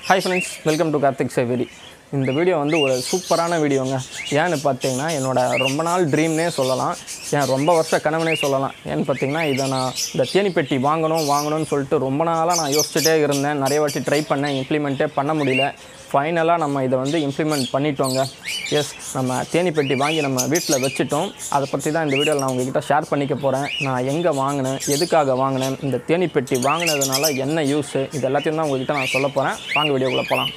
hi friends welcome to Karthik Saveri இந்த video வந்து ஒரு சூப்பரான வீடியோங்க ஏன்னு பார்த்தீங்கன்னா என்னோட ரொம்ப நாள் ட்ரீம்னே சொல்லலாம் ஏன் ரொம்ப வருஷ கனவுனே சொல்லலாம் ஏன்னு பார்த்தீங்கன்னா இதை நான் இந்த தேனிப்பெட்டி வாங்கணும் வாங்கணும்னு சொல்லிட்டு ரொம்ப நாளாக நான் யோசிச்சுட்டே இருந்தேன் நிறைய வாட்டி ட்ரை பண்ணேன் இம்ப்ளிமெண்ட்டே பண்ண முடியல ஃபைனலாக நம்ம இதை வந்து இம்ப்ளிமெண்ட் பண்ணிட்டோங்க எஸ் நம்ம தேனிப்பெட்டி வாங்கி நம்ம வீட்டில் வச்சுட்டோம் அதை பற்றி தான் இந்த வீடியோவில் நான் உங்ககிட்ட ஷேர் பண்ணிக்க போகிறேன் நான் எங்கே வாங்கினேன் எதுக்காக வாங்கினேன் இந்த தேனிப்பெட்டி வாங்கினதுனால என்ன யூஸு இது எல்லாத்தையும் தான் உங்ககிட்ட நான் சொல்ல போகிறேன் வாங்க வீடியோக்குள்ளே போகலாம்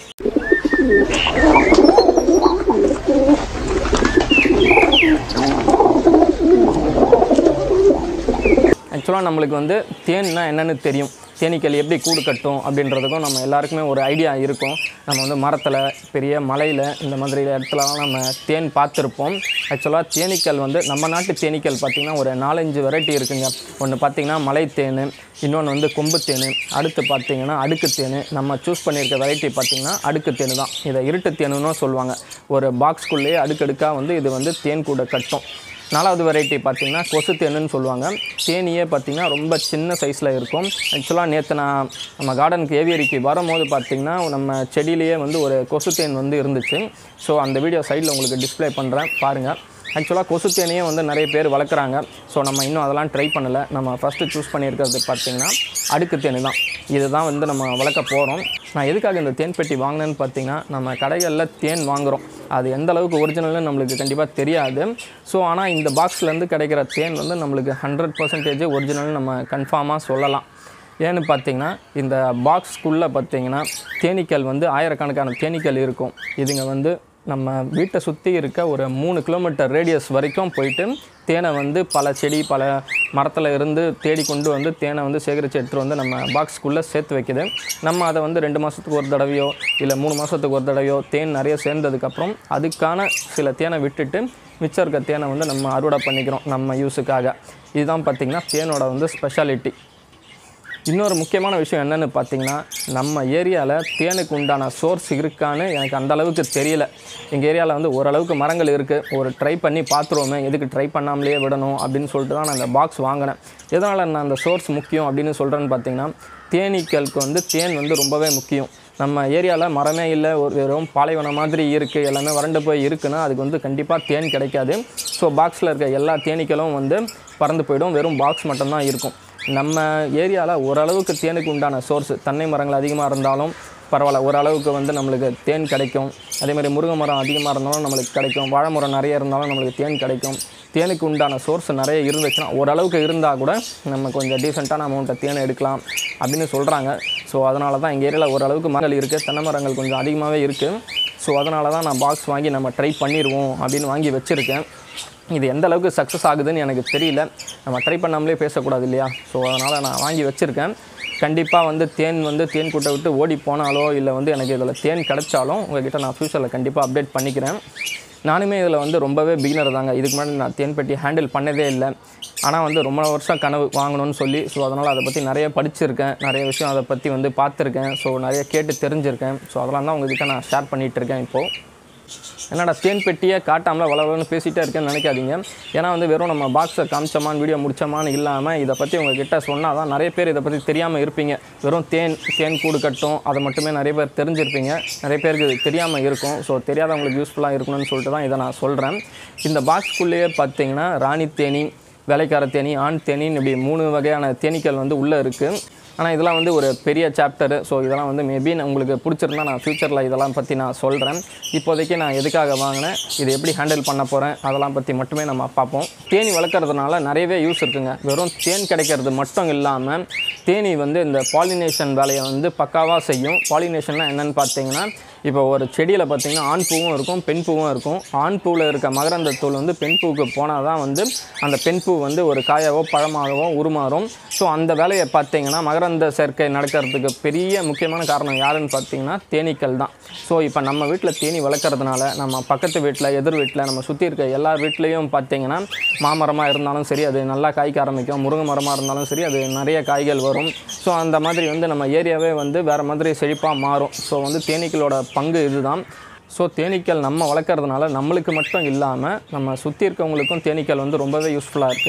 ஆக்சுவலாக நம்மளுக்கு வந்து தேன்னா என்னன்னு தெரியும் தேனீக்கள் எப்படி கூடு கட்டும் அப்படின்றதுக்கும் நம்ம எல்லாருக்குமே ஒரு ஐடியா இருக்கும் நம்ம வந்து மரத்தில் பெரிய மலையில் இந்த மாதிரி இடத்துலலாம் நம்ம தேன் பார்த்துருப்போம் ஆக்சுவலாக தேனீக்கள் வந்து நம்ம நாட்டு தேனீக்கள் பார்த்திங்கன்னா ஒரு நாலஞ்சு வெரைட்டி இருக்குங்க ஒன்று பார்த்திங்கன்னா மலை தேன் இன்னொன்று வந்து கொம்பு தேன் அடுத்து பார்த்திங்கன்னா அடுக்கு தேன் நம்ம சூஸ் பண்ணியிருக்க வெரைட்டி பார்த்திங்கன்னா அடுக்கு தேன் தான் இதை இருட்டு தேனுன்னு சொல்லுவாங்க ஒரு பாக்ஸ்குள்ளேயே அடுக்கடுக்காக வந்து இது வந்து தேன் கூட கட்டும் நாலாவது வெரைட்டி பார்த்தீங்கன்னா கொசு தேனுன்னு சொல்லுவாங்க தேனியே பார்த்தீங்கன்னா ரொம்ப சின்ன சைஸில் இருக்கும் ஆக்சுவலாக நேற்று நான் நம்ம கார்டனுக்கு ஏவியரிக்கு வரும்போது பார்த்தீங்கன்னா நம்ம செடியிலேயே வந்து ஒரு கொசு தேன் வந்து இருந்துச்சு ஸோ அந்த வீடியோ சைடில் உங்களுக்கு டிஸ்ப்ளே பண்ணுறேன் பாருங்கள் ஆக்சுவலாக கொசு தேனையே வந்து நிறைய பேர் வளர்க்குறாங்க ஸோ நம்ம இன்னும் அதெல்லாம் ட்ரை பண்ணலை நம்ம ஃபஸ்ட்டு சூஸ் பண்ணியிருக்கிறது பார்த்திங்கன்னா அடுக்கு தேனி தான் இதுதான் வந்து நம்ம வளர்க்க போகிறோம் நான் எதுக்காக இந்த தேன் பெட்டி வாங்கினேன்னு பார்த்தீங்கன்னா நம்ம கடைகளில் தேன் வாங்குகிறோம் அது எந்த அளவுக்கு ஒரிஜினல்னு நம்மளுக்கு கண்டிப்பாக தெரியாது ஸோ ஆனால் இந்த பாக்ஸ்லேருந்து கிடைக்கிற தேன் வந்து நம்மளுக்கு ஹண்ட்ரட் பர்சன்டேஜ் ஒரிஜினல்னு நம்ம கன்ஃபார்மாக சொல்லலாம் ஏன்னு பார்த்தீங்கன்னா இந்த பாக்ஸ்க்குள்ளே பார்த்தீங்கன்னா தேனீக்கள் வந்து ஆயிரக்கணக்கான தேனீக்கள் இருக்கும் இதுங்க வந்து நம்ம வீட்டை சுற்றி இருக்க ஒரு மூணு கிலோமீட்டர் ரேடியஸ் வரைக்கும் போயிட்டு தேனை வந்து பல செடி பல மரத்தில் இருந்து தேடி கொண்டு வந்து தேனை வந்து சேகரித்து எடுத்துகிட்டு வந்து நம்ம பாக்ஸ்க்குள்ளே சேர்த்து வைக்குது நம்ம அதை வந்து ரெண்டு மாதத்துக்கு ஒரு தடவையோ இல்லை மூணு மாதத்துக்கு ஒரு தடவையோ தேன் நிறைய சேர்ந்ததுக்கப்புறம் அதுக்கான சில தேனை விட்டுட்டு மிச்சம் இருக்க தேனை வந்து நம்ம அறுவடை பண்ணிக்கிறோம் நம்ம யூஸுக்காக இதுதான் பார்த்திங்கன்னா தேனோட வந்து ஸ்பெஷாலிட்டி இன்னொரு முக்கியமான விஷயம் என்னென்னு பார்த்தீங்கன்னா நம்ம ஏரியாவில் தேனுக்கு உண்டான சோர்ஸ் இருக்கான்னு எனக்கு அந்த அளவுக்கு தெரியல எங்கள் ஏரியாவில் வந்து ஓரளவுக்கு மரங்கள் இருக்குது ஒரு ட்ரை பண்ணி பார்த்துருவோமே எதுக்கு ட்ரை பண்ணாமலேயே விடணும் அப்படின்னு சொல்லிட்டு தான் நான் அந்த பாக்ஸ் வாங்கினேன் எதனால் நான் அந்த சோர்ஸ் முக்கியம் அப்படின்னு சொல்கிறேன்னு பார்த்தீங்கன்னா தேனீக்களுக்கு வந்து தேன் வந்து ரொம்பவே முக்கியம் நம்ம ஏரியாவில் மரமே இல்லை ஒரு வெறும் பாலைவனம் மாதிரி இருக்குது எல்லாமே வறண்டு போய் இருக்குன்னா அதுக்கு வந்து கண்டிப்பாக தேன் கிடைக்காது ஸோ பாக்ஸில் இருக்க எல்லா தேனீக்களும் வந்து பறந்து போயிடும் வெறும் பாக்ஸ் மட்டும்தான் இருக்கும் நம்ம ஏரியாவில் ஓரளவுக்கு தேனுக்கு உண்டான சோர்ஸ் தென்னை மரங்கள் அதிகமாக இருந்தாலும் பரவாயில்ல ஓரளவுக்கு வந்து நம்மளுக்கு தேன் கிடைக்கும் அதேமாதிரி முருங்கை மரம் அதிகமாக இருந்தாலும் நம்மளுக்கு கிடைக்கும் வாழை மரம் நிறைய இருந்தாலும் நம்மளுக்கு தேன் கிடைக்கும் தேனுக்கு உண்டான சோர்ஸ் நிறைய இருந்துச்சுன்னா ஓரளவுக்கு இருந்தால் கூட நம்ம கொஞ்சம் டீசெண்டான அமௌண்ட்டை தேனை எடுக்கலாம் அப்படின்னு சொல்கிறாங்க ஸோ அதனால தான் எங்கள் ஏரியாவில் ஓரளவுக்கு மரங்கள் இருக்குது தென்னை மரங்கள் கொஞ்சம் அதிகமாகவே இருக்குது ஸோ அதனால தான் நான் பாக்ஸ் வாங்கி நம்ம ட்ரை பண்ணிடுவோம் அப்படின்னு வாங்கி வச்சுருக்கேன் இது எந்த அளவுக்கு சக்ஸஸ் ஆகுதுன்னு எனக்கு தெரியல நம்ம ட்ரை பண்ணாமலே பேசக்கூடாது இல்லையா ஸோ அதனால் நான் வாங்கி வச்சுருக்கேன் கண்டிப்பாக வந்து தேன் வந்து தேன் கூட்டை விட்டு ஓடி போனாலோ இல்லை வந்து எனக்கு இதில் தேன் கிடைச்சாலும் உங்ககிட்ட நான் ஃப்யூச்சரில் கண்டிப்பாக அப்டேட் பண்ணிக்கிறேன் நானுமே இதில் வந்து ரொம்பவே பிகினர் தாங்க இதுக்கு முன்னாடி நான் தேன் பெட்டி ஹேண்டில் பண்ணதே இல்லை ஆனால் வந்து ரொம்ப வருஷம் கனவு வாங்கணும்னு சொல்லி ஸோ அதனால் அதை பற்றி நிறைய படிச்சிருக்கேன் நிறைய விஷயம் அதை பற்றி வந்து பார்த்துருக்கேன் ஸோ நிறைய கேட்டு தெரிஞ்சிருக்கேன் ஸோ அதெல்லாம் தான் உங்ககிட்ட நான் ஷேர் பண்ணிகிட்டு இருக்கேன் இப்போது என்னடா தேன் பெட்டியை காட்டாமல் வளவலன்னு பேசிகிட்டே இருக்கேன்னு நினைக்காதீங்க ஏன்னா வந்து வெறும் நம்ம பாக்ஸை காமிச்சோமான்னு வீடியோ முடிச்சோமான்னு இல்லாமல் இதை பற்றி உங்ககிட்ட சொன்னால் தான் நிறைய பேர் இதை பற்றி தெரியாமல் இருப்பீங்க வெறும் தேன் தேன் கூடு கட்டும் அதை மட்டுமே நிறைய பேர் தெரிஞ்சிருப்பீங்க நிறைய பேருக்கு இது தெரியாமல் இருக்கும் ஸோ தெரியாதவங்களுக்கு யூஸ்ஃபுல்லாக இருக்கணும்னு சொல்லிட்டு தான் இதை நான் சொல்கிறேன் இந்த பாக்ஸ்க்குள்ளேயே பார்த்தீங்கன்னா ராணி தேனி வேலைக்கார தேனி ஆண் தேனின்னு இப்படி மூணு வகையான தேனீக்கள் வந்து உள்ளே இருக்குது ஆனால் இதெல்லாம் வந்து ஒரு பெரிய சாப்டரு ஸோ இதெல்லாம் வந்து மேபி உங்களுக்கு பிடிச்சிருந்தா நான் ஃப்யூச்சரில் இதெல்லாம் பற்றி நான் சொல்கிறேன் இப்போதைக்கு நான் எதுக்காக வாங்கினேன் இது எப்படி ஹேண்டில் பண்ண போகிறேன் அதெல்லாம் பற்றி மட்டுமே நம்ம பார்ப்போம் தேனி வளர்க்குறதுனால நிறையவே யூஸ் இருக்குங்க வெறும் தேன் கிடைக்கிறது மட்டும் இல்லாமல் தேனி வந்து இந்த பாலினேஷன் வேலையை வந்து பக்காவாக செய்யும் பாலினேஷன்னா என்னென்னு பார்த்தீங்கன்னா இப்போ ஒரு செடியில் பார்த்தீங்கன்னா ஆண் பூவும் இருக்கும் பெண் பூவும் இருக்கும் ஆண் பூவில் இருக்க மகரந்த தூள் வந்து பெண் பூவுக்கு போனால் தான் வந்து அந்த பெண் பூ வந்து ஒரு காயாவோ பழமாகவோ உருமாறும் ஸோ அந்த வேலையை பார்த்தீங்கன்னா மகரந்த சேர்க்கை நடக்கிறதுக்கு பெரிய முக்கியமான காரணம் யாருன்னு பார்த்தீங்கன்னா தேனீக்கள் தான் ஸோ இப்போ நம்ம வீட்டில் தேனி வளர்க்குறதுனால நம்ம பக்கத்து வீட்டில் எதிர் வீட்டில் நம்ம சுற்றி இருக்க எல்லா வீட்லேயும் பார்த்தீங்கன்னா மாமரமாக இருந்தாலும் சரி அது நல்லா காய்க்க ஆரம்பிக்கும் முருங்கை மரமாக இருந்தாலும் சரி அது நிறைய காய்கள் வரும் ஸோ அந்த மாதிரி வந்து நம்ம ஏரியாவே வந்து வேறு மாதிரி செழிப்பாக மாறும் ஸோ வந்து தேனீக்களோட பங்கு இதுதான் ஸோ தேனீக்கள் நம்ம வளர்க்குறதுனால நம்மளுக்கு மட்டும் இல்லாமல் நம்ம சுற்றி இருக்கவங்களுக்கும் தேனீக்கள் வந்து ரொம்பவே யூஸ்ஃபுல்லாக இருக்குது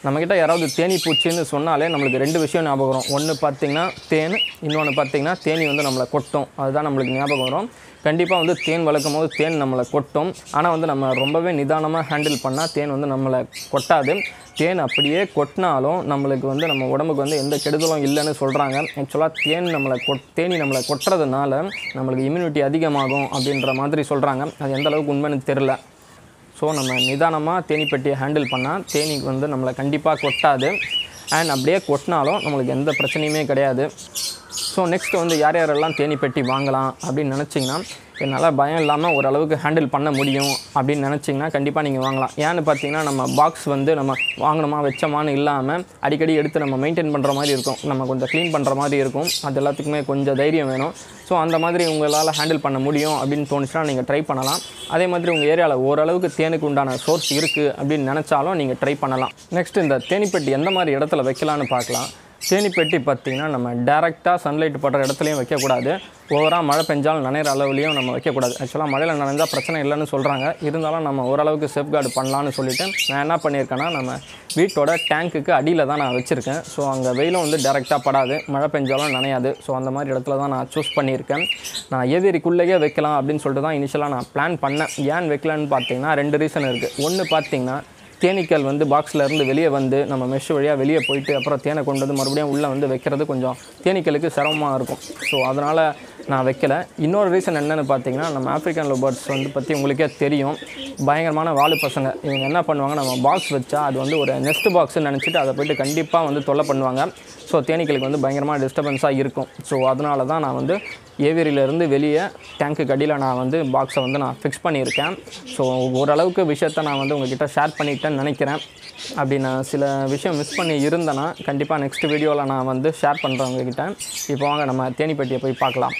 நம்மக்கிட்ட யாராவது தேனி பூச்சின்னு சொன்னாலே நம்மளுக்கு ரெண்டு விஷயம் ஞாபகம் வரும் ஒன்று பார்த்திங்கன்னா தேன் இன்னொன்று பார்த்திங்கன்னா தேனி வந்து நம்மளை கொட்டும் அதுதான் நம்மளுக்கு ஞாபகம் வரும் கண்டிப்பாக வந்து தேன் வளர்க்கும் போது தேன் நம்மளை கொட்டும் ஆனால் வந்து நம்ம ரொம்பவே நிதானமாக ஹேண்டில் பண்ணால் தேன் வந்து நம்மளை கொட்டாது தேன் அப்படியே கொட்டினாலும் நம்மளுக்கு வந்து நம்ம உடம்புக்கு வந்து எந்த கெடுதலும் இல்லைன்னு சொல்கிறாங்க ஆக்சுவலாக தேன் நம்மளை கொட் தேனி நம்மளை கொட்டுறதுனால நம்மளுக்கு இம்யூனிட்டி அதிகமாகும் அப்படின்ற மாதிரி சொல்கிறாங்க அது எந்த அளவுக்கு உண்மைன்னு தெரில ஸோ நம்ம நிதானமாக தேனி பெட்டியை ஹேண்டில் பண்ணால் தேனிக்கு வந்து நம்மளை கண்டிப்பாக கொட்டாது அண்ட் அப்படியே கொட்டினாலும் நம்மளுக்கு எந்த பிரச்சனையுமே கிடையாது ஸோ நெக்ஸ்ட் வந்து யார் யாரெல்லாம் தேனி பெட்டி வாங்கலாம் அப்படின்னு நினச்சிங்கன்னா என்னால் பயம் இல்லாமல் ஓரளவுக்கு ஹேண்டில் பண்ண முடியும் அப்படின்னு நினச்சிங்கன்னா கண்டிப்பாக நீங்கள் வாங்கலாம் ஏன்னு பார்த்தீங்கன்னா நம்ம பாக்ஸ் வந்து நம்ம வாங்கணுமா வச்சோமான்னு இல்லாமல் அடிக்கடி எடுத்து நம்ம மெயின்டைன் பண்ணுற மாதிரி இருக்கும் நம்ம கொஞ்சம் க்ளீன் பண்ணுற மாதிரி இருக்கும் அது எல்லாத்துக்குமே கொஞ்சம் தைரியம் வேணும் ஸோ அந்த மாதிரி உங்களால் ஹேண்டில் பண்ண முடியும் அப்படின்னு தோணுச்சுன்னா நீங்கள் ட்ரை பண்ணலாம் அதே மாதிரி உங்கள் ஏரியாவில் ஓரளவுக்கு தேனுக்கு உண்டான சோர்ஸ் இருக்குது அப்படின்னு நினச்சாலும் நீங்கள் ட்ரை பண்ணலாம் நெக்ஸ்ட் இந்த தேனிப்பெட்டி எந்த மாதிரி இடத்துல வைக்கலான்னு பார்க்கலாம் தேனிப்பெட்டி பார்த்திங்கன்னா நம்ம டேரெக்டாக சன்லைட் படுற இடத்துலையும் வைக்கக்கூடாது ஓவராக மழை பெஞ்சாலும் நனைகிற அளவுலையும் நம்ம வைக்கக்கூடாது ஆக்சுவலாக மழையில் நனைஞ்சால் பிரச்சனை இல்லைன்னு சொல்கிறாங்க இருந்தாலும் நம்ம ஓரளவுக்கு சேஃப்கார்டு பண்ணலான்னு சொல்லிட்டு நான் என்ன பண்ணியிருக்கேன்னா நம்ம வீட்டோட டேங்க்குக்கு அடியில் தான் நான் வச்சுருக்கேன் ஸோ அங்கே வெயிலும் வந்து டேரெக்டாக படாது மழை பெஞ்சாலும் நனையாது ஸோ அந்த மாதிரி இடத்துல தான் நான் சூஸ் பண்ணியிருக்கேன் நான் ஏவேரிக்குள்ளேயே வைக்கலாம் அப்படின்னு சொல்லிட்டு தான் இனிஷியலாக நான் பிளான் பண்ணேன் ஏன் வைக்கலான்னு பார்த்தீங்கன்னா ரெண்டு ரீசன் இருக்குது ஒன்று பார்த்தீங்கன்னா தேனீக்கள் வந்து பாக்ஸில் இருந்து வெளியே வந்து நம்ம மெஷ் வழியாக வெளியே போயிட்டு அப்புறம் தேனை கொண்டு வந்து மறுபடியும் உள்ளே வந்து வைக்கிறது கொஞ்சம் தேனீக்களுக்கு சிரமமாக இருக்கும் ஸோ அதனால் நான் வைக்கல இன்னொரு ரீசன் என்னென்னு பார்த்தீங்கன்னா நம்ம ஆஃப்ரிக்கன் லோபர்ட்ஸ் வந்து பற்றி உங்களுக்கே தெரியும் பயங்கரமான வாலு பசங்க இவங்க என்ன பண்ணுவாங்க நம்ம பாக்ஸ் வச்சா அது வந்து ஒரு நெஸ்ட் பாக்ஸ்னு நினச்சிட்டு அதை போயிட்டு கண்டிப்பாக வந்து தொல்லை பண்ணுவாங்க ஸோ தேனீக்களுக்கு வந்து பயங்கரமாக டிஸ்டர்பன்ஸாக இருக்கும் ஸோ அதனால தான் நான் வந்து ஏவேரியிலேருந்து வெளியே டேங்க்கு அடியில் நான் வந்து பாக்ஸை வந்து நான் ஃபிக்ஸ் பண்ணியிருக்கேன் ஸோ ஓரளவுக்கு விஷயத்த நான் வந்து உங்ககிட்ட ஷேர் பண்ணிட்டேன்னு நினைக்கிறேன் அப்படி நான் சில விஷயம் மிஸ் பண்ணி இருந்தேன்னா கண்டிப்பாக நெக்ஸ்ட் வீடியோவில் நான் வந்து ஷேர் பண்ணுறேன் உங்ககிட்ட இப்போ வாங்க நம்ம தேனிப்பட்டியை போய் பார்க்கலாம்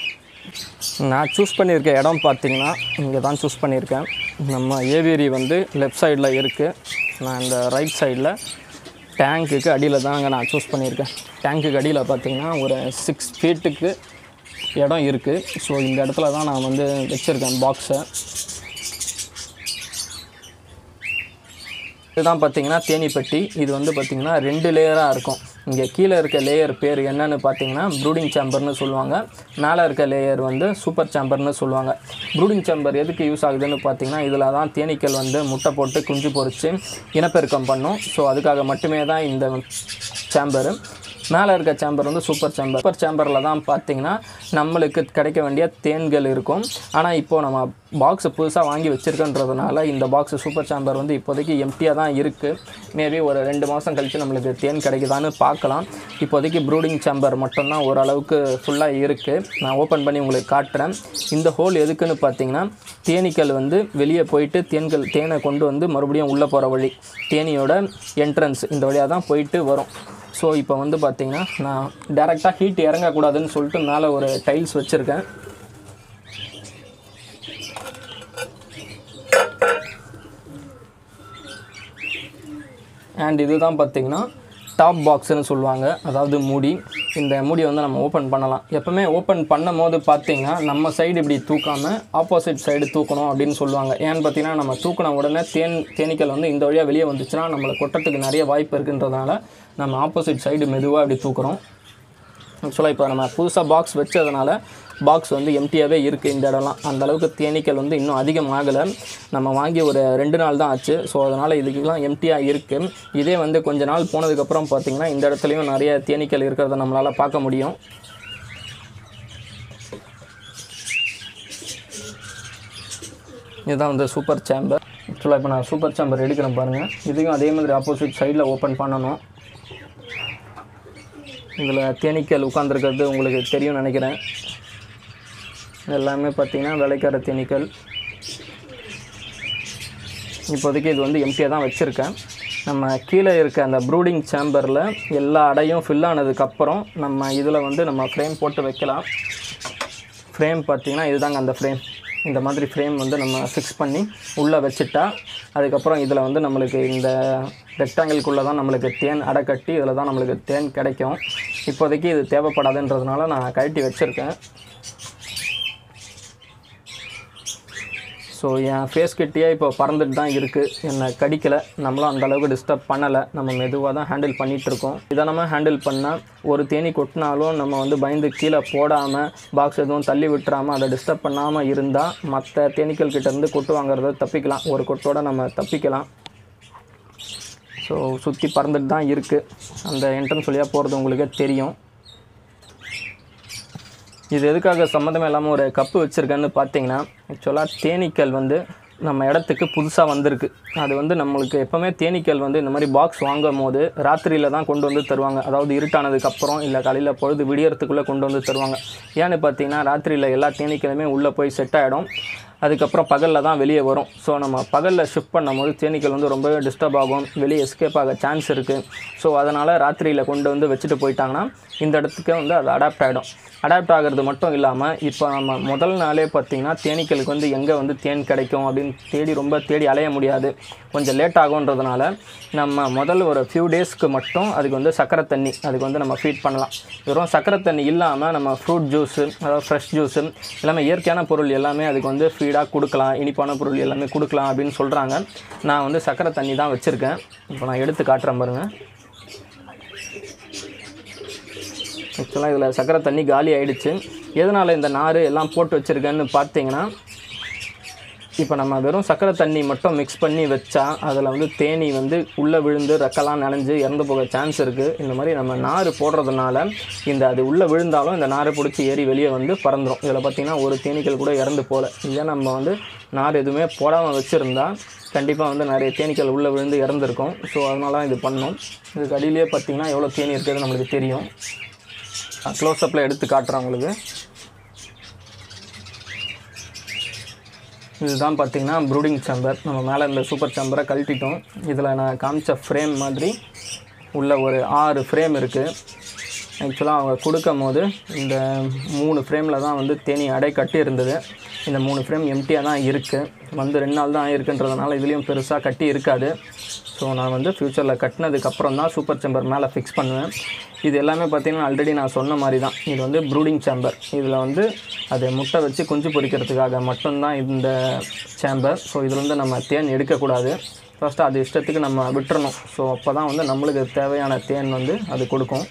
நான் சூஸ் பண்ணியிருக்க இடம் பார்த்தீங்கன்னா இங்கே தான் சூஸ் பண்ணியிருக்கேன் நம்ம ஏவேரி வந்து லெஃப்ட் சைடில் இருக்குது நான் இந்த ரைட் சைடில் டேங்க்குக்கு அடியில் தாங்க நான் சூஸ் பண்ணியிருக்கேன் டேங்க்குக்கு அடியில் பார்த்தீங்கன்னா ஒரு சிக்ஸ் ஃபீட்டுக்கு இடம் இருக்குது ஸோ இந்த இடத்துல தான் நான் வந்து வச்சுருக்கேன் பாக்ஸை இதுதான் பார்த்தீங்கன்னா தேனீப்பெட்டி இது வந்து பார்த்தீங்கன்னா ரெண்டு லேயராக இருக்கும் இங்கே கீழே இருக்க லேயர் பேர் என்னன்னு பார்த்தீங்கன்னா ப்ரூடிங் சேம்பர்னு சொல்லுவாங்க மேலே இருக்க லேயர் வந்து சூப்பர் சேம்பர்னு சொல்லுவாங்க ப்ரூடிங் சேம்பர் எதுக்கு யூஸ் ஆகுதுன்னு பார்த்தீங்கன்னா இதில் தான் தேனீக்கள் வந்து முட்டை போட்டு குஞ்சு பொரித்து இனப்பெருக்கம் பண்ணும் ஸோ அதுக்காக மட்டுமே தான் இந்த சேம்பரு மேலே இருக்க சேம்பர் வந்து சூப்பர் சேம்பர் சூப்பர் சேம்பரில் தான் பார்த்தீங்கன்னா நம்மளுக்கு கிடைக்க வேண்டிய தேன்கள் இருக்கும் ஆனால் இப்போது நம்ம பாக்ஸை புதுசாக வாங்கி வச்சுருக்கன்றதுனால இந்த பாக்ஸ் சூப்பர் சேம்பர் வந்து இப்போதைக்கு எம்டியாக தான் இருக்குது மேபி ஒரு ரெண்டு மாதம் கழித்து நம்மளுக்கு தேன் கிடைக்குதான்னு பார்க்கலாம் இப்போதைக்கு ப்ரூடிங் சேம்பர் மட்டும்தான் ஓரளவுக்கு ஃபுல்லாக இருக்குது நான் ஓப்பன் பண்ணி உங்களுக்கு காட்டுறேன் இந்த ஹோல் எதுக்குன்னு பார்த்தீங்கன்னா தேனீக்கள் வந்து வெளியே போயிட்டு தேன்கள் தேனை கொண்டு வந்து மறுபடியும் உள்ளே போகிற வழி தேனியோட என்ட்ரன்ஸ் இந்த வழியாக தான் போயிட்டு வரும் ஸோ இப்போ வந்து பார்த்தீங்கன்னா நான் டேரெக்டாக ஹீட் இறங்கக்கூடாதுன்னு சொல்லிட்டு மேலே ஒரு டைல்ஸ் வச்சுருக்கேன் அண்ட் இதுதான் பார்த்தீங்கன்னா டாப் பாக்ஸ்னு சொல்லுவாங்க அதாவது மூடி இந்த மூடியை வந்து நம்ம ஓப்பன் பண்ணலாம் எப்போவுமே ஓப்பன் பண்ணும் போது பார்த்தீங்கன்னா நம்ம சைடு இப்படி தூக்காமல் ஆப்போசிட் சைடு தூக்கணும் அப்படின்னு சொல்லுவாங்க ஏன்னு பார்த்தீங்கன்னா நம்ம தூக்கின உடனே தேன் தேனீக்கள் வந்து இந்த வழியாக வெளியே வந்துச்சுன்னா நம்மளை கொட்டத்துக்கு நிறைய வாய்ப்பு இருக்குன்றதுனால நம்ம ஆப்போசிட் சைடு மெதுவாக இப்படி தூக்குறோம் ஆக்சுவலாக இப்போ நம்ம புதுசாக பாக்ஸ் வச்சதுனால பாக்ஸ் வந்து எம்டியாகவே இருக்குது இந்த இடம்லாம் அந்த அளவுக்கு தேனீக்கள் வந்து இன்னும் அதிகமாகலை நம்ம வாங்கி ஒரு ரெண்டு நாள் தான் ஆச்சு ஸோ அதனால் இதுக்கெல்லாம் எம்டியாக இருக்குது இதே வந்து கொஞ்ச நாள் போனதுக்கப்புறம் பார்த்திங்கன்னா இந்த இடத்துலையும் நிறைய தேனீக்கள் இருக்கிறத நம்மளால் பார்க்க முடியும் இதுதான் வந்து சூப்பர் சேம்பர் ஆக்சுவலாக இப்போ நான் சூப்பர் சேம்பர் எடுக்கிறேன் பாருங்கள் இதையும் அதே மாதிரி ஆப்போசிட் சைடில் ஓப்பன் பண்ணணும் இதில் தேனீக்கள் உட்காந்துருக்கிறது உங்களுக்கு தெரியும் நினைக்கிறேன் எல்லாமே பார்த்தீங்கன்னா விளைக்கார தேனீக்கள் இப்போதைக்கு இது வந்து எம்டியாக தான் வச்சுருக்கேன் நம்ம கீழே இருக்க அந்த ப்ரூடிங் சேம்பரில் எல்லா அடையும் ஃபில் ஆனதுக்கப்புறம் நம்ம இதில் வந்து நம்ம ஃப்ரேம் போட்டு வைக்கலாம் ஃப்ரேம் பார்த்தீங்கன்னா இதுதாங்க அந்த ஃப்ரேம் இந்த மாதிரி ஃப்ரேம் வந்து நம்ம ஃபிக்ஸ் பண்ணி உள்ளே வச்சுட்டா அதுக்கப்புறம் இதில் வந்து நம்மளுக்கு இந்த ரெக்டாங்கிள்குள்ளே தான் நம்மளுக்கு தேன் அடை கட்டி இதில் தான் நம்மளுக்கு தேன் கிடைக்கும் இப்போதைக்கு இது தேவைப்படாதுன்றதுனால நான் கழட்டி வச்சுருக்கேன் ஸோ ஸோ என் ஃபேஸ் கிட்டேயே இப்போ பறந்துட்டு தான் இருக்குது என்னை கடிக்கலை நம்மளும் அந்த அளவுக்கு டிஸ்டர்ப் பண்ணலை நம்ம மெதுவாக தான் ஹேண்டில் பண்ணிகிட்ருக்கோம் இதை நம்ம ஹேண்டில் பண்ணால் ஒரு தேனி கொட்டினாலும் நம்ம வந்து பயந்து கீழே போடாமல் பாக்ஸ் எதுவும் தள்ளி விட்டுறாமல் அதை டிஸ்டர்ப் பண்ணாமல் இருந்தால் மற்ற தேனீக்கள் கிட்டேருந்து கொட்டு வாங்குறத தப்பிக்கலாம் ஒரு கொட்டோட நம்ம தப்பிக்கலாம் ஸோ சுற்றி பறந்துட்டு தான் இருக்குது அந்த என்ட்ரன்ஸ் வழியாக போகிறது உங்களுக்கே தெரியும் இது எதுக்காக சம்மந்தமே இல்லாமல் ஒரு கப்பு வச்சுருக்கேன்னு பார்த்தீங்கன்னா ஆக்சுவலாக தேனீக்கள் வந்து நம்ம இடத்துக்கு புதுசாக வந்திருக்கு அது வந்து நம்மளுக்கு எப்போவுமே தேனீக்கள் வந்து இந்த மாதிரி பாக்ஸ் வாங்கும் போது ராத்திரியில் தான் கொண்டு வந்து தருவாங்க அதாவது இருட்டானதுக்கு அப்புறம் இல்லை காலையில் பொழுது விடியறதுக்குள்ளே கொண்டு வந்து தருவாங்க ஏன்னு பார்த்தீங்கன்னா ராத்திரியில் எல்லா தேனீக்களுமே உள்ளே போய் செட் ஆகிடும் அதுக்கப்புறம் பகலில் தான் வெளியே வரும் ஸோ நம்ம பகலில் ஷிஃப்ட் பண்ணும்போது தேனீக்கள் வந்து ரொம்பவே டிஸ்டர்ப் ஆகும் வெளியே எஸ்கேப் ஆக சான்ஸ் இருக்குது ஸோ அதனால் ராத்திரியில் கொண்டு வந்து வச்சுட்டு போயிட்டாங்கன்னா இந்த இடத்துக்கு வந்து அது அடாப்ட் ஆகிடும் அடாப்ட் ஆகிறது மட்டும் இல்லாமல் இப்போ நம்ம முதல் நாளே பார்த்திங்கன்னா தேனீக்களுக்கு வந்து எங்கே வந்து தேன் கிடைக்கும் அப்படின்னு தேடி ரொம்ப தேடி அலைய முடியாது கொஞ்சம் லேட் ஆகுன்றதுனால நம்ம முதல் ஒரு ஃபியூ டேஸ்க்கு மட்டும் அதுக்கு வந்து சக்கரை தண்ணி அதுக்கு வந்து நம்ம ஃபீட் பண்ணலாம் வெறும் சக்கரை தண்ணி இல்லாமல் நம்ம ஃப்ரூட் ஜூஸு அதாவது ஃப்ரெஷ் ஜூஸு எல்லாமே இயற்கையான பொருள் எல்லாமே அதுக்கு வந்து ஃபீடாக கொடுக்கலாம் இனிப்பான பொருள் எல்லாமே கொடுக்கலாம் அப்படின்னு சொல்கிறாங்க நான் வந்து சக்கரை தண்ணி தான் வச்சுருக்கேன் இப்போ நான் எடுத்து காட்டுறேன் பாருங்கள் ஆக்சுவலாக இதில் சக்கரை தண்ணி காலி ஆயிடுச்சு எதனால் இந்த நார் எல்லாம் போட்டு வச்சுருக்கேன்னு பார்த்தீங்கன்னா இப்போ நம்ம வெறும் சக்கரை தண்ணி மட்டும் மிக்ஸ் பண்ணி வச்சா அதில் வந்து தேனி வந்து உள்ளே விழுந்து ரெக்கெல்லாம் நனைஞ்சு இறந்து போக சான்ஸ் இருக்குது இந்த மாதிரி நம்ம நார் போடுறதுனால இந்த அது உள்ளே விழுந்தாலும் இந்த நாரை பிடிச்சி ஏறி வெளியே வந்து பறந்துடும் இதில் பார்த்திங்கன்னா ஒரு தேனீக்கள் கூட இறந்து போகல இதே நம்ம வந்து நார் எதுவுமே போடாமல் வச்சுருந்தா கண்டிப்பாக வந்து நிறைய தேனீக்கள் உள்ளே விழுந்து இறந்துருக்கும் ஸோ அதனால தான் இது பண்ணோம் இதுக்கு அடியிலே பார்த்திங்கன்னா எவ்வளோ தேனி இருக்கிறது நம்மளுக்கு தெரியும் க்ளோஸ்அப்பில் எடுத்து காட்டுறேன் உங்களுக்கு இதுதான் பார்த்தீங்கன்னா ப்ரூடிங் சேம்பர் நம்ம மேலே இந்த சூப்பர் சேம்பரை கழட்டிட்டோம் இதில் நான் காமிச்ச ஃப்ரேம் மாதிரி உள்ள ஒரு ஆறு ஃப்ரேம் இருக்குது ஆக்சுவலாக அவங்க கொடுக்கும் போது இந்த மூணு ஃப்ரேமில் தான் வந்து தேனி அடை கட்டி இருந்தது இந்த மூணு ஃப்ரேம் எம்டியாக தான் இருக்குது வந்து ரெண்டு நாள் தான் இருக்குன்றதுனால இதுலேயும் பெருசாக கட்டி இருக்காது ஸோ நான் வந்து ஃப்யூச்சரில் கட்டினதுக்கப்புறம் தான் சூப்பர் சேம்பர் மேலே ஃபிக்ஸ் பண்ணுவேன் இது எல்லாமே பார்த்தீங்கன்னா ஆல்ரெடி நான் சொன்ன மாதிரி தான் இது வந்து ப்ரூடிங் சேம்பர் இதில் வந்து அதை முட்டை வச்சு குஞ்சு பொரிக்கிறதுக்காக மட்டும்தான் இந்த சேம்பர் ஸோ இதில் வந்து நம்ம தேன் எடுக்கக்கூடாது ஃபஸ்ட்டு அது இஷ்டத்துக்கு நம்ம விட்டுறணும் ஸோ அப்போ தான் வந்து நம்மளுக்கு தேவையான தேன் வந்து அது கொடுக்கும்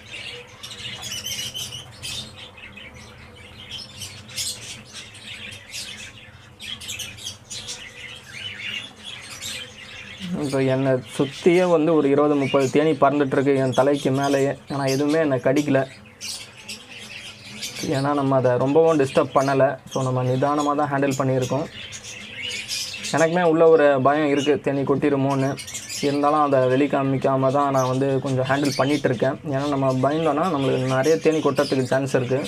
இப்போ என்னை சுற்றியே வந்து ஒரு இருபது முப்பது தேனி பறந்துட்டுருக்கு என் தலைக்கு மேலேயே ஆனால் எதுவுமே என்னை கடிக்கல ஏன்னா நம்ம அதை ரொம்பவும் டிஸ்டர்ப் பண்ணலை ஸோ நம்ம நிதானமாக தான் ஹேண்டில் பண்ணியிருக்கோம் எனக்குமே உள்ள ஒரு பயம் இருக்குது தேனி கொட்டிருமோன்னு இருந்தாலும் அதை வெளி காமிக்காமல் தான் நான் வந்து கொஞ்சம் ஹேண்டில் பண்ணிகிட்டு இருக்கேன் ஏன்னா நம்ம பயந்தோன்னா நம்மளுக்கு நிறைய தேனி கொட்டுறதுக்கு சான்ஸ் இருக்குது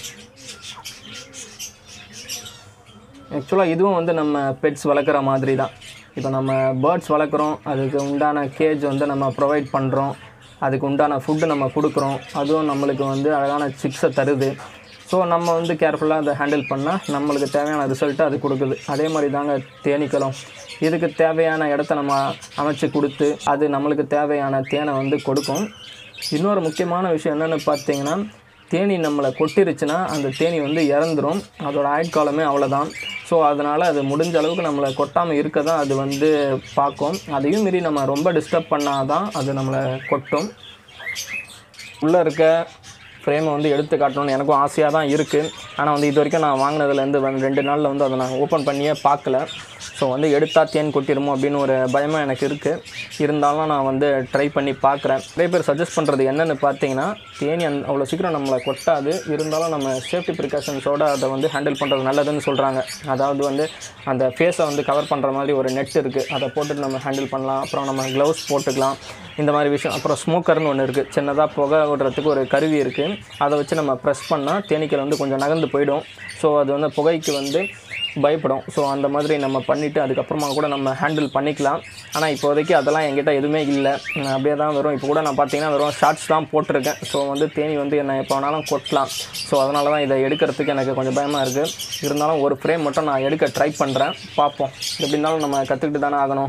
ஆக்சுவலாக இதுவும் வந்து நம்ம பெட்ஸ் வளர்க்குற மாதிரி தான் இப்போ நம்ம பேர்ட்ஸ் வளர்க்குறோம் அதுக்கு உண்டான கேஜ் வந்து நம்ம ப்ரொவைட் பண்ணுறோம் அதுக்கு உண்டான ஃபுட்டு நம்ம கொடுக்குறோம் அதுவும் நம்மளுக்கு வந்து அழகான சிக்ஸை தருது ஸோ நம்ம வந்து கேர்ஃபுல்லாக அதை ஹேண்டில் பண்ணால் நம்மளுக்கு தேவையான ரிசல்ட்டை அது கொடுக்குது அதே மாதிரி தாங்க தேனீக்களும் இதுக்கு தேவையான இடத்த நம்ம அமைச்சு கொடுத்து அது நம்மளுக்கு தேவையான தேனை வந்து கொடுக்கும் இன்னொரு முக்கியமான விஷயம் என்னென்னு பார்த்தீங்கன்னா தேனி நம்மளை கொட்டிருச்சுன்னா அந்த தேனி வந்து இறந்துரும் அதோட ஆயுட்காலமே அவ்வளோதான் ஸோ அதனால் அது முடிஞ்ச அளவுக்கு நம்மளை கொட்டாமல் இருக்க தான் அது வந்து பார்க்கும் அதையும் மீறி நம்ம ரொம்ப டிஸ்டர்ப் பண்ணால் தான் அது நம்மளை கொட்டும் உள்ளே இருக்க ஃப்ரேமை வந்து எடுத்து காட்டணும்னு எனக்கும் ஆசையாக தான் இருக்குது ஆனால் வந்து இது வரைக்கும் நான் வாங்கினதுலேருந்து வந்து ரெண்டு நாளில் வந்து அதை நான் ஓப்பன் பண்ணியே பார்க்கல ஸோ வந்து எடுத்தால் தேன் கொட்டிடுமோ அப்படின்னு ஒரு பயமாக எனக்கு இருக்குது இருந்தாலும் நான் வந்து ட்ரை பண்ணி பார்க்குறேன் நிறைய பேர் சஜஸ்ட் பண்ணுறது என்னென்னு பார்த்தீங்கன்னா தேனி அந் அவ்வளோ சீக்கிரம் நம்மளை கொட்டாது இருந்தாலும் நம்ம சேஃப்டி ப்ரிகாஷன்ஸோட அதை வந்து ஹேண்டில் பண்ணுறது நல்லதுன்னு சொல்கிறாங்க அதாவது வந்து அந்த ஃபேஸை வந்து கவர் பண்ணுற மாதிரி ஒரு நெட் இருக்குது அதை போட்டுட்டு நம்ம ஹேண்டில் பண்ணலாம் அப்புறம் நம்ம க்ளவுஸ் போட்டுக்கலாம் இந்த மாதிரி விஷயம் அப்புறம் ஸ்மோக்கர்னு ஒன்று இருக்குது சின்னதாக புகை விடுறதுக்கு ஒரு கருவி இருக்குது அதை வச்சு நம்ம ப்ரெஸ் பண்ணால் தேனீக்கள் வந்து கொஞ்சம் நகர்ந்து போயிடும் ஸோ அது வந்து புகைக்கு வந்து பயப்படும் ஸோ அந்த மாதிரி நம்ம பண்ணிவிட்டு அதுக்கப்புறமா கூட நம்ம ஹேண்டில் பண்ணிக்கலாம் ஆனால் இப்போதைக்கு அதெல்லாம் என்கிட்ட எதுவுமே இல்லை நான் அப்படியே தான் வரும் இப்போ கூட நான் பார்த்தீங்கன்னா வெறும் ஷார்ட்ஸ் தான் போட்டிருக்கேன் ஸோ வந்து தேனி வந்து என்னை எப்போ வேணாலும் கொட்டலாம் ஸோ அதனால தான் இதை எடுக்கிறதுக்கு எனக்கு கொஞ்சம் பயமாக இருக்குது இருந்தாலும் ஒரு ஃப்ரேம் மட்டும் நான் எடுக்க ட்ரை பண்ணுறேன் பார்ப்போம் எப்படி இருந்தாலும் நம்ம கற்றுக்கிட்டு தானே ஆகணும்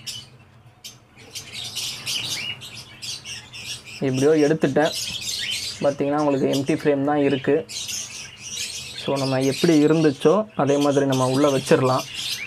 எப்படியோ எடுத்துட்டேன் பார்த்தீங்கன்னா உங்களுக்கு எம்டி ஃப்ரேம் தான் இருக்குது ஸோ நம்ம எப்படி இருந்துச்சோ அதே மாதிரி நம்ம உள்ளே வச்சிடலாம்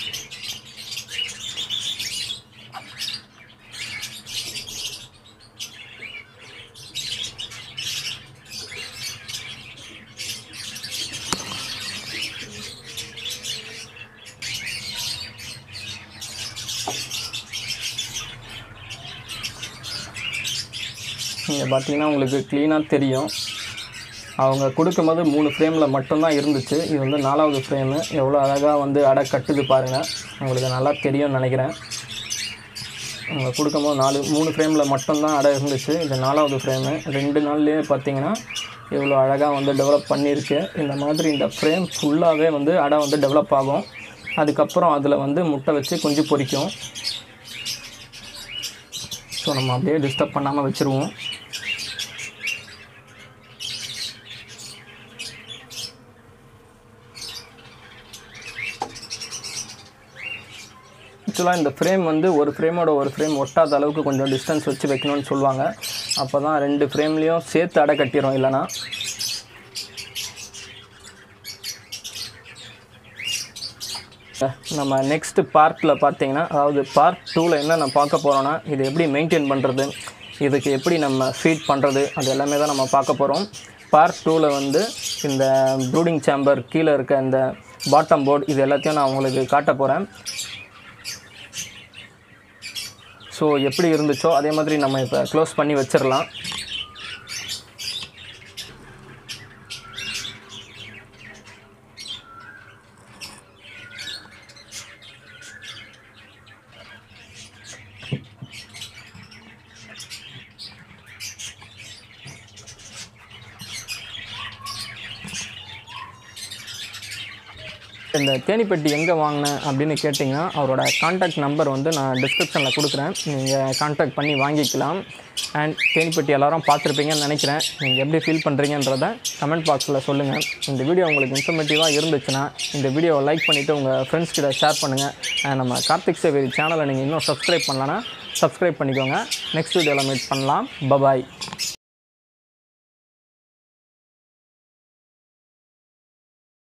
இங்கே பார்த்தீங்கன்னா உங்களுக்கு க்ளீனாக தெரியும் அவங்க கொடுக்கும்போது மூணு ஃப்ரேமில் மட்டும்தான் இருந்துச்சு இது வந்து நாலாவது ஃப்ரேமு எவ்வளோ அழகாக வந்து அடை கட்டுது பாருங்கள் உங்களுக்கு நல்லா தெரியும்னு நினைக்கிறேன் அவங்க கொடுக்கும்போது நாலு மூணு ஃப்ரேமில் மட்டும்தான் அடை இருந்துச்சு இது நாலாவது ஃப்ரேமு ரெண்டு நாள்லேயே பார்த்தீங்கன்னா எவ்வளோ அழகாக வந்து டெவலப் பண்ணியிருக்கு இந்த மாதிரி இந்த ஃப்ரேம் ஃபுல்லாகவே வந்து அடை வந்து டெவலப் ஆகும் அதுக்கப்புறம் அதில் வந்து முட்டை வச்சு குஞ்சு பொரிக்கும் ஸோ நம்ம அப்படியே டிஸ்டர்ப் பண்ணாமல் வச்சுருவோம் ஆக்சுவலாக இந்த ஃப்ரேம் வந்து ஒரு ஃப்ரேமோட ஒரு ஃப்ரேம் ஒட்டாத அளவுக்கு கொஞ்சம் டிஸ்டன்ஸ் வச்சு வைக்கணும்னு சொல்லுவாங்க அப்போ தான் ரெண்டு ஃப்ரேம்லேயும் சேர்த்து அடை கட்டிடும் இல்லைனா நம்ம நெக்ஸ்ட் பார்ட்டில் பார்த்தீங்கன்னா அதாவது பார்ட் டூவில் என்ன நான் பார்க்க போகிறோன்னா இது எப்படி மெயின்டைன் பண்ணுறது இதுக்கு எப்படி நம்ம ஃபீட் பண்ணுறது அது எல்லாமே தான் நம்ம பார்க்க போகிறோம் பார்ட் டூவில் வந்து இந்த ப்ரூடிங் சேம்பர் கீழே இருக்க இந்த பாட்டம் போர்டு இது எல்லாத்தையும் நான் உங்களுக்கு காட்ட போகிறேன் ஸோ எப்படி இருந்துச்சோ அதே மாதிரி நம்ம இப்போ க்ளோஸ் பண்ணி வச்சிடலாம் இந்த தேனிப்பெட்டி எங்கே வாங்கினேன் அப்படின்னு கேட்டிங்கன்னா அவரோட காண்டாக்ட் நம்பர் வந்து நான் டிஸ்கிரிப்ஷனில் கொடுக்குறேன் நீங்கள் காண்டாக்ட் பண்ணி வாங்கிக்கலாம் அண்ட் தேனிப்பெட்டி எல்லாரும் பார்த்துருப்பீங்கன்னு நினைக்கிறேன் நீங்கள் எப்படி ஃபீல் பண்ணுறீங்கன்றத கமெண்ட் பாக்ஸில் சொல்லுங்கள் இந்த வீடியோ உங்களுக்கு இன்ஃபர்மேட்டிவாக இருந்துச்சுன்னா இந்த வீடியோவை லைக் பண்ணிவிட்டு உங்கள் ஃப்ரெண்ட்ஸ் கிட்ட ஷேர் பண்ணுங்கள் அண்ட் நம்ம கார்த்திக் சேவேரி சேனலை நீங்கள் இன்னும் சப்ஸ்கிரைப் பண்ணலன்னா சப்ஸ்கிரைப் பண்ணிக்கோங்க நெக்ஸ்ட் வீடியோவில் மீட் பண்ணலாம் பபாய்